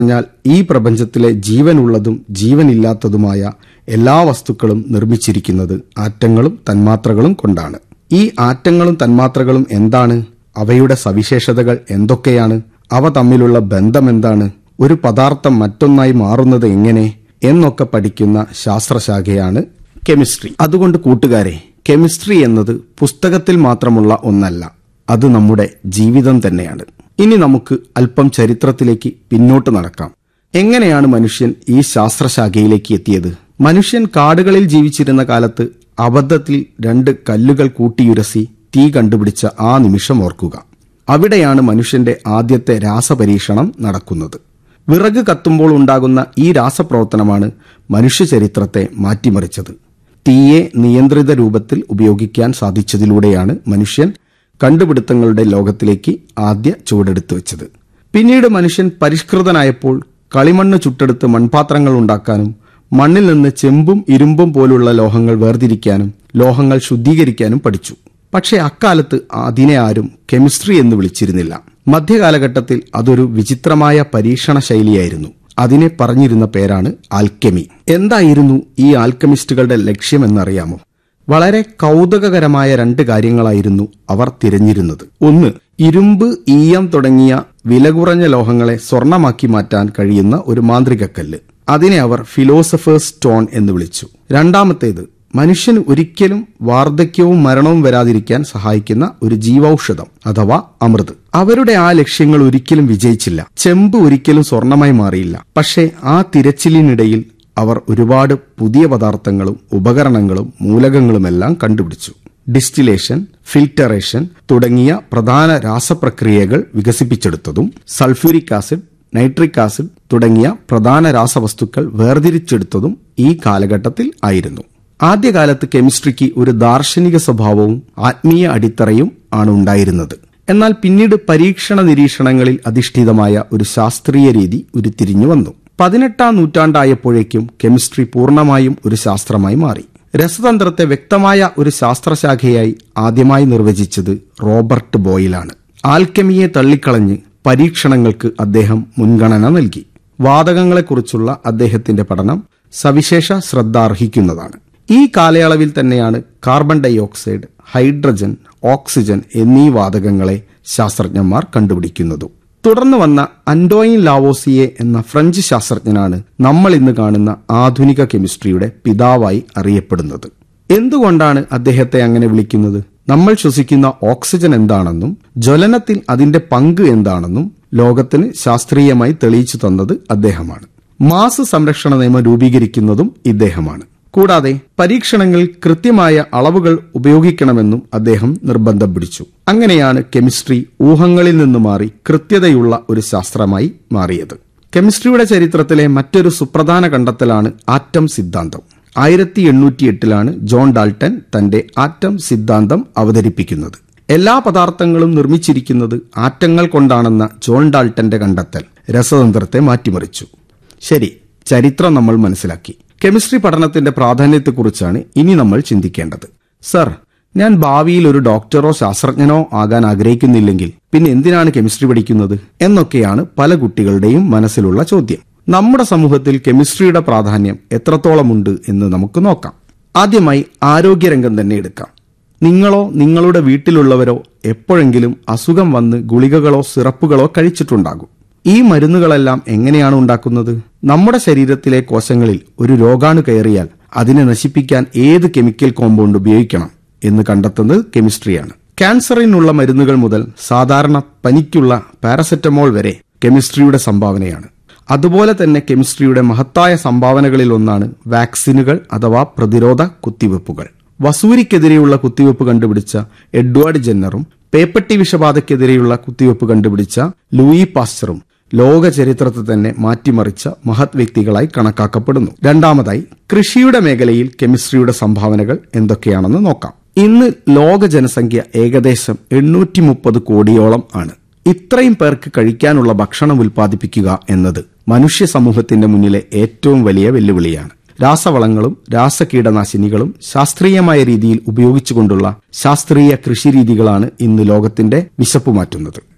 പറഞ്ഞാൽ ഈ പ്രപഞ്ചത്തിലെ ജീവനുള്ളതും ജീവനില്ലാത്തതുമായ എല്ലാ വസ്തുക്കളും നിർമ്മിച്ചിരിക്കുന്നത് ആറ്റങ്ങളും തന്മാത്രകളും കൊണ്ടാണ് ഈ ആറ്റങ്ങളും തന്മാത്രകളും എന്താണ് അവയുടെ സവിശേഷതകൾ എന്തൊക്കെയാണ് അവ തമ്മിലുള്ള ബന്ധം എന്താണ് ഒരു പദാർത്ഥം മറ്റൊന്നായി മാറുന്നത് എങ്ങനെ എന്നൊക്കെ പഠിക്കുന്ന ശാസ്ത്രശാഖയാണ് കെമിസ്ട്രി അതുകൊണ്ട് കൂട്ടുകാരെ കെമിസ്ട്രി എന്നത് പുസ്തകത്തിൽ മാത്രമുള്ള ഒന്നല്ല അത് നമ്മുടെ ജീവിതം തന്നെയാണ് ഇനി നമുക്ക് അല്പം ചരിത്രത്തിലേക്ക് പിന്നോട്ട് നടക്കാം എങ്ങനെയാണ് മനുഷ്യൻ ഈ ശാസ്ത്രശാഖയിലേക്ക് എത്തിയത് മനുഷ്യൻ കാടുകളിൽ ജീവിച്ചിരുന്ന കാലത്ത് അബദ്ധത്തിൽ രണ്ട് കല്ലുകൾ കൂട്ടിയുരസി തീ കണ്ടുപിടിച്ച ആ നിമിഷം ഓർക്കുക അവിടെയാണ് മനുഷ്യന്റെ ആദ്യത്തെ രാസപരീക്ഷണം നടക്കുന്നത് വിറക് കത്തുമ്പോൾ ഉണ്ടാകുന്ന ഈ രാസപ്രവർത്തനമാണ് മനുഷ്യചരിത്രത്തെ മാറ്റിമറിച്ചത് തീയെ നിയന്ത്രിത രൂപത്തിൽ ഉപയോഗിക്കാൻ സാധിച്ചതിലൂടെയാണ് മനുഷ്യൻ കണ്ടുപിടുത്തങ്ങളുടെ ലോകത്തിലേക്ക് ആദ്യ ചുവടെടുത്തു വെച്ചത് പിന്നീട് മനുഷ്യൻ പരിഷ്കൃതനായപ്പോൾ കളിമണ്ണ് ചുട്ടെടുത്ത് മൺപാത്രങ്ങൾ ഉണ്ടാക്കാനും മണ്ണിൽ നിന്ന് ചെമ്പും ഇരുമ്പും പോലുള്ള ലോഹങ്ങൾ വേർതിരിക്കാനും ലോഹങ്ങൾ ശുദ്ധീകരിക്കാനും പഠിച്ചു പക്ഷേ അക്കാലത്ത് അതിനെ ആരും കെമിസ്ട്രി എന്ന് വിളിച്ചിരുന്നില്ല മധ്യകാലഘട്ടത്തിൽ അതൊരു വിചിത്രമായ പരീക്ഷണ ശൈലിയായിരുന്നു അതിനെ പറഞ്ഞിരുന്ന പേരാണ് ആൽക്കെമി എന്തായിരുന്നു ഈ ആൽക്കമിസ്റ്റുകളുടെ ലക്ഷ്യമെന്നറിയാമോ വളരെ കൗതുകകരമായ രണ്ട് കാര്യങ്ങളായിരുന്നു അവർ തിരഞ്ഞിരുന്നത് ഒന്ന് ഇരുമ്പ് ഈയം തുടങ്ങിയ വില കുറഞ്ഞ ലോഹങ്ങളെ സ്വർണമാക്കി മാറ്റാൻ കഴിയുന്ന ഒരു മാന്ത്രികക്കല്ല് അതിനെ അവർ ഫിലോസഫേഴ്സ് സ്റ്റോൺ എന്ന് വിളിച്ചു രണ്ടാമത്തേത് മനുഷ്യന് ഒരിക്കലും വാർദ്ധക്യവും മരണവും വരാതിരിക്കാൻ സഹായിക്കുന്ന ഒരു ജീവൌഷധം അഥവാ അമൃത് അവരുടെ ആ ലക്ഷ്യങ്ങൾ ഒരിക്കലും വിജയിച്ചില്ല ചെമ്പ് ഒരിക്കലും സ്വർണമായി മാറിയില്ല പക്ഷേ ആ തിരച്ചിലിനിടയിൽ അവർ ഒരുപാട് പുതിയ പദാർത്ഥങ്ങളും ഉപകരണങ്ങളും മൂലകങ്ങളുമെല്ലാം കണ്ടുപിടിച്ചു ഡിസ്റ്റിലേഷൻ ഫിൽറ്ററേഷൻ തുടങ്ങിയ പ്രധാന രാസപ്രക്രിയകൾ വികസിപ്പിച്ചെടുത്തതും സൾഫ്യൂരിക് ആസിഡ് നൈട്രിക് ആസിഡ് തുടങ്ങിയ പ്രധാന രാസവസ്തുക്കൾ വേർതിരിച്ചെടുത്തതും ഈ കാലഘട്ടത്തിൽ ആയിരുന്നു ആദ്യകാലത്ത് കെമിസ്ട്രിക്ക് ഒരു ദാർശനിക സ്വഭാവവും ആത്മീയ അടിത്തറയും ആണ് ഉണ്ടായിരുന്നത് എന്നാൽ പിന്നീട് പരീക്ഷണ നിരീക്ഷണങ്ങളിൽ അധിഷ്ഠിതമായ ഒരു ശാസ്ത്രീയ രീതി ഉരുത്തിരിഞ്ഞു വന്നു പതിനെട്ടാം നൂറ്റാണ്ടായപ്പോഴേക്കും കെമിസ്ട്രി പൂർണ്ണമായും ഒരു ശാസ്ത്രമായി മാറി രസതന്ത്രത്തെ വ്യക്തമായ ഒരു ശാസ്ത്രശാഖയായി ആദ്യമായി നിർവചിച്ചത് റോബർട്ട് ബോയിലാണ് ആൽക്കെമിയെ തള്ളിക്കളഞ്ഞ് പരീക്ഷണങ്ങൾക്ക് അദ്ദേഹം മുൻഗണന നൽകി വാതകങ്ങളെക്കുറിച്ചുള്ള അദ്ദേഹത്തിന്റെ പഠനം സവിശേഷ ശ്രദ്ധ അർഹിക്കുന്നതാണ് ഈ കാലയളവിൽ തന്നെയാണ് carbon dioxide hydrogen oxygen എന്നീ വാതകങ്ങളെ ശാസ്ത്രജ്ഞന്മാർ കണ്ടുപിടിക്കുന്നതും തുടർന്ന് വന്ന അന്റോയിൻ ലാവോസിയെ എന്ന ഫ്രഞ്ച് ശാസ്ത്രജ്ഞനാണ് നമ്മൾ ഇന്ന് കാണുന്ന ആധുനിക കെമിസ്ട്രിയുടെ പിതാവായി അറിയപ്പെടുന്നത് എന്തുകൊണ്ടാണ് അദ്ദേഹത്തെ അങ്ങനെ വിളിക്കുന്നത് നമ്മൾ ശ്വസിക്കുന്ന ഓക്സിജൻ എന്താണെന്നും ജ്വലനത്തിൽ അതിന്റെ പങ്ക് എന്താണെന്നും ലോകത്തിന് ശാസ്ത്രീയമായി തെളിയിച്ചു തന്നത് അദ്ദേഹമാണ് മാസ് സംരക്ഷണ നിയമം രൂപീകരിക്കുന്നതും ഇദ്ദേഹമാണ് കൂടാതെ പരീക്ഷണങ്ങളിൽ കൃത്യമായ അളവുകൾ ഉപയോഗിക്കണമെന്നും അദ്ദേഹം നിർബന്ധം പിടിച്ചു അങ്ങനെയാണ് കെമിസ്ട്രി ഊഹങ്ങളിൽ നിന്ന് മാറി കൃത്യതയുള്ള ഒരു ശാസ്ത്രമായി മാറിയത് കെമിസ്ട്രിയുടെ ചരിത്രത്തിലെ മറ്റൊരു സുപ്രധാന കണ്ടെത്തലാണ് ആറ്റം സിദ്ധാന്തം ആയിരത്തി എണ്ണൂറ്റി എട്ടിലാണ് ജോൺ ഡാൾട്ടൻ തന്റെ ആറ്റം സിദ്ധാന്തം അവതരിപ്പിക്കുന്നത് എല്ലാ പദാർത്ഥങ്ങളും നിർമ്മിച്ചിരിക്കുന്നത് ആറ്റങ്ങൾ കൊണ്ടാണെന്ന ജോൺ ഡാൾട്ടന്റെ കണ്ടെത്തൽ രസതന്ത്രത്തെ മാറ്റിമറിച്ചു ശരി ചരിത്രം നമ്മൾ മനസ്സിലാക്കി കെമിസ്ട്രി പഠനത്തിന്റെ പ്രാധാന്യത്തെക്കുറിച്ചാണ് ഇനി നമ്മൾ ചിന്തിക്കേണ്ടത് സർ ഞാൻ ഭാവിയിൽ ഒരു ഡോക്ടറോ ശാസ്ത്രജ്ഞനോ ആകാൻ ആഗ്രഹിക്കുന്നില്ലെങ്കിൽ പിന്നെ എന്തിനാണ് കെമിസ്ട്രി പഠിക്കുന്നത് എന്നൊക്കെയാണ് പല കുട്ടികളുടെയും മനസ്സിലുള്ള ചോദ്യം നമ്മുടെ സമൂഹത്തിൽ കെമിസ്ട്രിയുടെ പ്രാധാന്യം എത്രത്തോളമുണ്ട് എന്ന് നമുക്ക് നോക്കാം ആദ്യമായി ആരോഗ്യരംഗം തന്നെ എടുക്കാം നിങ്ങളോ നിങ്ങളുടെ വീട്ടിലുള്ളവരോ എപ്പോഴെങ്കിലും അസുഖം വന്ന് ഗുളികകളോ സിറപ്പുകളോ കഴിച്ചിട്ടുണ്ടാകും ഈ മരുന്നുകളെല്ലാം എങ്ങനെയാണ് ഉണ്ടാക്കുന്നത് നമ്മുടെ ശരീരത്തിലെ കോശങ്ങളിൽ ഒരു രോഗാണു കയറിയാൽ അതിനെ നശിപ്പിക്കാൻ ഏത് കെമിക്കൽ കോമ്പൗണ്ട് ഉപയോഗിക്കണം എന്ന് കണ്ടെത്തുന്നത് കെമിസ്ട്രിയാണ് ക്യാൻസറിനുള്ള മരുന്നുകൾ മുതൽ സാധാരണ പനിക്കുള്ള പാരസെറ്റമോൾ വരെ കെമിസ്ട്രിയുടെ സംഭാവനയാണ് അതുപോലെ തന്നെ കെമിസ്ട്രിയുടെ മഹത്തായ സംഭാവനകളിൽ ഒന്നാണ് വാക്സിനുകൾ അഥവാ പ്രതിരോധ കുത്തിവെപ്പുകൾ വസൂരിക്കെതിരെയുള്ള കുത്തിവെപ്പ് കണ്ടുപിടിച്ച എഡ്വേർഡ് ജെന്നറും പേപ്പട്ടി വിഷബാധയ്ക്കെതിരെയുള്ള കുത്തിവെപ്പ് കണ്ടുപിടിച്ച ലൂയി പാസ്റ്ററും ലോക ചരിത്രത്തെ തന്നെ മാറ്റിമറിച്ച മഹത് വ്യക്തികളായി കണക്കാക്കപ്പെടുന്നു രണ്ടാമതായി കൃഷിയുടെ മേഖലയിൽ കെമിസ്ട്രിയുടെ സംഭാവനകൾ എന്തൊക്കെയാണെന്ന് നോക്കാം ഇന്ന് ലോക ജനസംഖ്യ ഏകദേശം എണ്ണൂറ്റി മുപ്പത് കോടിയോളം ആണ് ഇത്രയും പേർക്ക് കഴിക്കാനുള്ള ഭക്ഷണം ഉൽപ്പാദിപ്പിക്കുക എന്നത് മനുഷ്യ സമൂഹത്തിന്റെ മുന്നിലെ ഏറ്റവും വലിയ വെല്ലുവിളിയാണ് രാസവളങ്ങളും രാസകീടനാശിനികളും ശാസ്ത്രീയമായ രീതിയിൽ ഉപയോഗിച്ചുകൊണ്ടുള്ള ശാസ്ത്രീയ കൃഷിരീതികളാണ് ഇന്ന് ലോകത്തിന്റെ വിശപ്പ് മാറ്റുന്നത്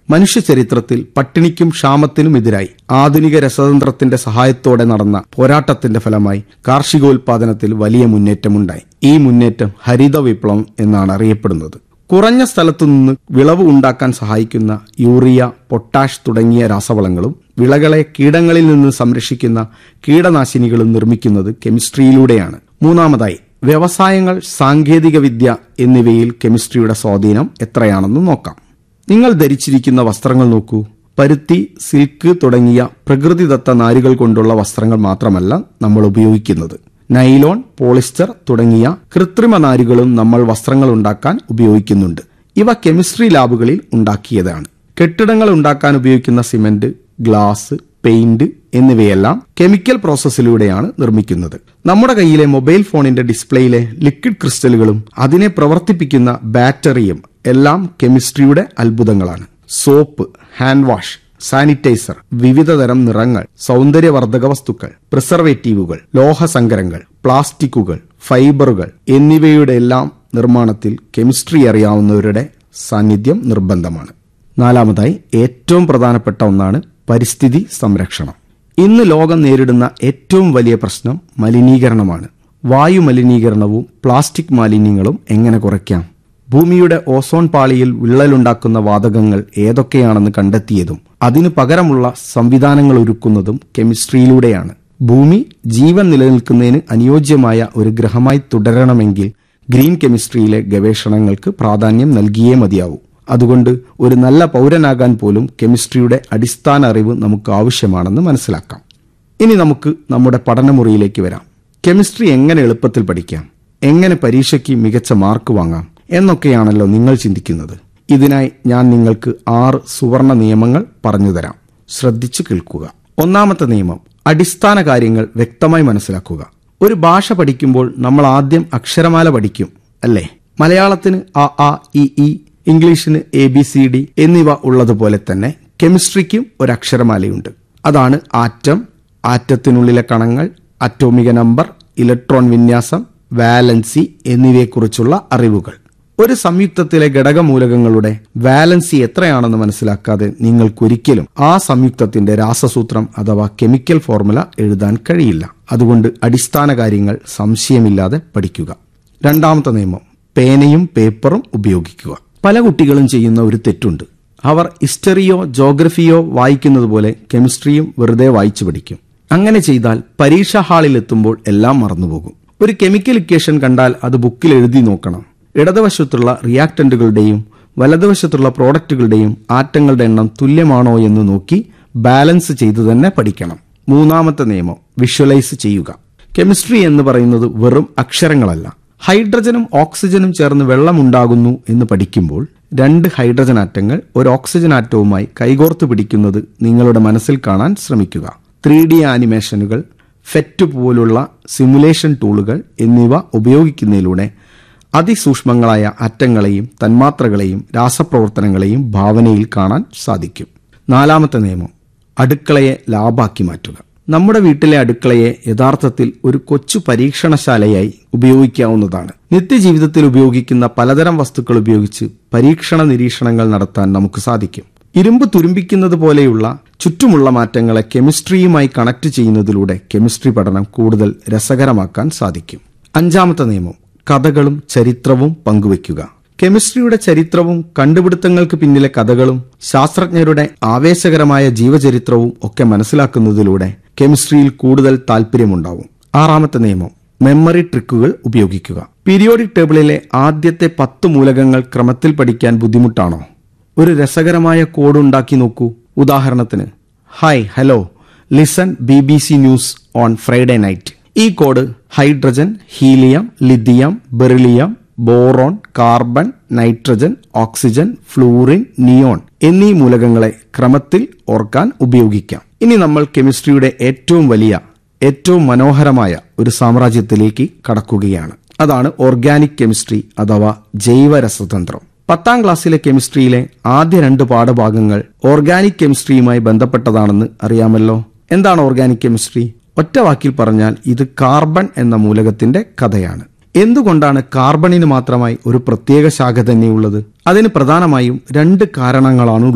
മനുഷ്യ ചരിത്രത്തിൽ പട്ടിണിക്കും ക്ഷാമത്തിനും എതിരായി ആധുനിക രസതന്ത്രത്തിന്റെ സഹായത്തോടെ നടന്ന പോരാട്ടത്തിന്റെ ഫലമായി കാർഷികോൽപാദനത്തിൽ വലിയ മുന്നേറ്റമുണ്ടായി ഈ മുന്നേറ്റം ഹരിത വിപ്ലവം എന്നാണ് അറിയപ്പെടുന്നത് കുറഞ്ഞ സ്ഥലത്തുനിന്ന് വിളവ് ഉണ്ടാക്കാൻ സഹായിക്കുന്ന യൂറിയ പൊട്ടാഷ് തുടങ്ങിയ രാസവളങ്ങളും വിളകളെ കീടങ്ങളിൽ നിന്ന് സംരക്ഷിക്കുന്ന കീടനാശിനികളും നിർമ്മിക്കുന്നത് കെമിസ്ട്രിയിലൂടെയാണ് മൂന്നാമതായി വ്യവസായങ്ങൾ സാങ്കേതികവിദ്യ എന്നിവയിൽ കെമിസ്ട്രിയുടെ സ്വാധീനം എത്രയാണെന്ന് നോക്കാം നിങ്ങൾ ധരിച്ചിരിക്കുന്ന വസ്ത്രങ്ങൾ നോക്കൂ പരുത്തി സിൽക്ക് തുടങ്ങിയ പ്രകൃതിദത്ത നാരുകൾ കൊണ്ടുള്ള വസ്ത്രങ്ങൾ മാത്രമല്ല നമ്മൾ ഉപയോഗിക്കുന്നത് നൈലോൺ പോളിസ്റ്റർ തുടങ്ങിയ കൃത്രിമ നാരുകളും നമ്മൾ വസ്ത്രങ്ങൾ ഉണ്ടാക്കാൻ ഉപയോഗിക്കുന്നുണ്ട് ഇവ കെമിസ്ട്രി ലാബുകളിൽ ഉണ്ടാക്കിയതാണ് കെട്ടിടങ്ങൾ ഉണ്ടാക്കാൻ ഉപയോഗിക്കുന്ന സിമന്റ് ഗ്ലാസ് പെയിന്റ് എന്നിവയെല്ലാം കെമിക്കൽ പ്രോസസ്സിലൂടെയാണ് നിർമ്മിക്കുന്നത് നമ്മുടെ കയ്യിലെ മൊബൈൽ ഫോണിന്റെ ഡിസ്പ്ലേയിലെ ലിക്വിഡ് ക്രിസ്റ്റലുകളും അതിനെ പ്രവർത്തിപ്പിക്കുന്ന ബാറ്ററിയും എല്ലാം കെമിസ്ട്രിയുടെ അത്ഭുതങ്ങളാണ് സോപ്പ് ഹാൻഡ് വാഷ് സാനിറ്റൈസർ വിവിധതരം നിറങ്ങൾ സൗന്ദര്യവർദ്ധക വസ്തുക്കൾ പ്രിസർവേറ്റീവുകൾ ലോഹസങ്കരങ്ങൾ പ്ലാസ്റ്റിക്കുകൾ ഫൈബറുകൾ എന്നിവയുടെ എല്ലാം നിർമ്മാണത്തിൽ കെമിസ്ട്രി അറിയാവുന്നവരുടെ സാന്നിധ്യം നിർബന്ധമാണ് നാലാമതായി ഏറ്റവും പ്രധാനപ്പെട്ട ഒന്നാണ് പരിസ്ഥിതി സംരക്ഷണം ഇന്ന് ലോകം നേരിടുന്ന ഏറ്റവും വലിയ പ്രശ്നം മലിനീകരണമാണ് വായു മലിനീകരണവും പ്ലാസ്റ്റിക് മാലിന്യങ്ങളും എങ്ങനെ കുറയ്ക്കാം ഭൂമിയുടെ ഓസോൺ പാളിയിൽ വിള്ളലുണ്ടാക്കുന്ന വാതകങ്ങൾ ഏതൊക്കെയാണെന്ന് കണ്ടെത്തിയതും അതിനു പകരമുള്ള സംവിധാനങ്ങൾ ഒരുക്കുന്നതും കെമിസ്ട്രിയിലൂടെയാണ് ഭൂമി ജീവൻ നിലനിൽക്കുന്നതിന് അനുയോജ്യമായ ഒരു ഗ്രഹമായി തുടരണമെങ്കിൽ ഗ്രീൻ കെമിസ്ട്രിയിലെ ഗവേഷണങ്ങൾക്ക് പ്രാധാന്യം നൽകിയേ മതിയാവൂ അതുകൊണ്ട് ഒരു നല്ല പൗരനാകാൻ പോലും കെമിസ്ട്രിയുടെ അടിസ്ഥാന അറിവ് നമുക്ക് ആവശ്യമാണെന്ന് മനസ്സിലാക്കാം ഇനി നമുക്ക് നമ്മുടെ പഠനമുറിയിലേക്ക് വരാം കെമിസ്ട്രി എങ്ങനെ എളുപ്പത്തിൽ പഠിക്കാം എങ്ങനെ പരീക്ഷയ്ക്ക് മികച്ച മാർക്ക് വാങ്ങാം എന്നൊക്കെയാണല്ലോ നിങ്ങൾ ചിന്തിക്കുന്നത് ഇതിനായി ഞാൻ നിങ്ങൾക്ക് ആറ് സുവർണ നിയമങ്ങൾ പറഞ്ഞുതരാം ശ്രദ്ധിച്ചു കേൾക്കുക ഒന്നാമത്തെ നിയമം അടിസ്ഥാന കാര്യങ്ങൾ വ്യക്തമായി മനസ്സിലാക്കുക ഒരു ഭാഷ പഠിക്കുമ്പോൾ നമ്മൾ ആദ്യം അക്ഷരമാല പഠിക്കും അല്ലേ മലയാളത്തിന് അ ആ ഇ ഈ ഇംഗ്ലീഷിന് എ ബി സി ഡി എന്നിവ ഉള്ളതുപോലെ തന്നെ കെമിസ്ട്രിക്കും ഒരു അക്ഷരമാലയുണ്ട് അതാണ് ആറ്റം ആറ്റത്തിനുള്ളിലെ കണങ്ങൾ അറ്റോമിക നമ്പർ ഇലക്ട്രോൺ വിന്യാസം വാലൻസി എന്നിവയെക്കുറിച്ചുള്ള അറിവുകൾ ഒരു സംയുക്തത്തിലെ ഘടകമൂലകങ്ങളുടെ വാലൻസി എത്രയാണെന്ന് മനസ്സിലാക്കാതെ നിങ്ങൾക്കൊരിക്കലും ആ സംയുക്തത്തിന്റെ രാസസൂത്രം അഥവാ കെമിക്കൽ ഫോർമുല എഴുതാൻ കഴിയില്ല അതുകൊണ്ട് അടിസ്ഥാന കാര്യങ്ങൾ സംശയമില്ലാതെ പഠിക്കുക രണ്ടാമത്തെ നിയമം പേനയും പേപ്പറും ഉപയോഗിക്കുക പല കുട്ടികളും ചെയ്യുന്ന ഒരു തെറ്റുണ്ട് അവർ ഹിസ്റ്ററിയോ ജോഗ്രഫിയോ വായിക്കുന്നത് പോലെ കെമിസ്ട്രിയും വെറുതെ വായിച്ചു പഠിക്കും അങ്ങനെ ചെയ്താൽ പരീക്ഷാ ഹാളിൽ എത്തുമ്പോൾ എല്ലാം മറന്നുപോകും ഒരു കെമിക്കൽ ഇക്വേഷൻ കണ്ടാൽ അത് ബുക്കിൽ എഴുതി നോക്കണം ഇടതുവശത്തുള്ള റിയാക്ടന്റുകളുടെയും വലതുവശത്തുള്ള പ്രോഡക്റ്റുകളുടെയും ആറ്റങ്ങളുടെ എണ്ണം തുല്യമാണോ എന്ന് നോക്കി ബാലൻസ് ചെയ്തു തന്നെ പഠിക്കണം മൂന്നാമത്തെ നിയമം വിഷ്വലൈസ് ചെയ്യുക കെമിസ്ട്രി എന്ന് പറയുന്നത് വെറും അക്ഷരങ്ങളല്ല ഹൈഡ്രജനും ഓക്സിജനും ചേർന്ന് വെള്ളമുണ്ടാകുന്നു എന്ന് പഠിക്കുമ്പോൾ രണ്ട് ഹൈഡ്രജൻ ആറ്റങ്ങൾ ഒരു ഓക്സിജൻ ആറ്റവുമായി കൈകോർത്ത് പിടിക്കുന്നത് നിങ്ങളുടെ മനസ്സിൽ കാണാൻ ശ്രമിക്കുക ത്രീ ഡി ആനിമേഷനുകൾ ഫെറ്റ് പോലുള്ള സിമുലേഷൻ ടൂളുകൾ എന്നിവ ഉപയോഗിക്കുന്നതിലൂടെ അതിസൂക്ഷ്മങ്ങളായ അറ്റങ്ങളെയും തന്മാത്രകളെയും രാസപ്രവർത്തനങ്ങളെയും ഭാവനയിൽ കാണാൻ സാധിക്കും നാലാമത്തെ നിയമം അടുക്കളയെ ലാഭാക്കി മാറ്റുക നമ്മുടെ വീട്ടിലെ അടുക്കളയെ യഥാർത്ഥത്തിൽ ഒരു കൊച്ചു പരീക്ഷണശാലയായി ഉപയോഗിക്കാവുന്നതാണ് നിത്യജീവിതത്തിൽ ഉപയോഗിക്കുന്ന പലതരം വസ്തുക്കൾ ഉപയോഗിച്ച് പരീക്ഷണ നിരീക്ഷണങ്ങൾ നടത്താൻ നമുക്ക് സാധിക്കും ഇരുമ്പ് തുരുമ്പിക്കുന്നത് പോലെയുള്ള ചുറ്റുമുള്ള മാറ്റങ്ങളെ കെമിസ്ട്രിയുമായി കണക്ട് ചെയ്യുന്നതിലൂടെ കെമിസ്ട്രി പഠനം കൂടുതൽ രസകരമാക്കാൻ സാധിക്കും അഞ്ചാമത്തെ നിയമം കഥകളും ചരിത്രവും പങ്കുവയ്ക്കുക കെമിസ്ട്രിയുടെ ചരിത്രവും കണ്ടുപിടുത്തങ്ങൾക്ക് പിന്നിലെ കഥകളും ശാസ്ത്രജ്ഞരുടെ ആവേശകരമായ ജീവചരിത്രവും ഒക്കെ മനസ്സിലാക്കുന്നതിലൂടെ കെമിസ്ട്രിയിൽ കൂടുതൽ താല്പര്യമുണ്ടാവും ആറാമത്തെ നിയമം മെമ്മറി ട്രിക്കുകൾ ഉപയോഗിക്കുക പീരിയോഡിക് ടേബിളിലെ ആദ്യത്തെ പത്ത് മൂലകങ്ങൾ ക്രമത്തിൽ പഠിക്കാൻ ബുദ്ധിമുട്ടാണോ ഒരു രസകരമായ കോഡ് ഉണ്ടാക്കി നോക്കൂ ഉദാഹരണത്തിന് hi hello listen B B C news on Friday night ഈ code hydrogen helium lithium beryllium boron carbon nitrogen oxygen fluorine neon എന്നീ മൂലകങ്ങളെ ക്രമത്തിൽ ഓർക്കാൻ ഉപയോഗിക്കാം ഇനി നമ്മൾ കെമിസ്ട്രിയുടെ ഏറ്റവും വലിയ ഏറ്റവും മനോഹരമായ ഒരു സാമ്രാജ്യത്തിലേക്ക് കടക്കുകയാണ് അതാണ് ഓർഗാനിക് കെമിസ്ട്രി അഥവാ ജൈവരസതന്ത്രം പത്താം ക്ലാസ്സിലെ കെമിസ്ട്രിയിലെ ആദ്യ രണ്ട് പാഠഭാഗങ്ങൾ ഓർഗാനിക് കെമിസ്ട്രിയുമായി ബന്ധപ്പെട്ടതാണെന്ന് അറിയാമല്ലോ എന്താണ് ഓർഗാനിക് കെമിസ്ട്രി ഒറ്റ വാക്കിൽ പറഞ്ഞാൽ ഇത് കാർബൺ എന്ന മൂലകത്തിന്റെ കഥയാണ് എന്തുകൊണ്ടാണ് കാർബണിന് മാത്രമായി ഒരു പ്രത്യേക ശാഖ തന്നെയുള്ളത് അതിന് പ്രധാനമായും രണ്ട് കാരണങ്ങളാണ് ഉള്ളത്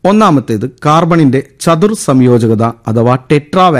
ഒന്നാമത്തേത് കാർബണിന്റെ ചതുർ സംയോജകത അഥവാ ടെട്രാ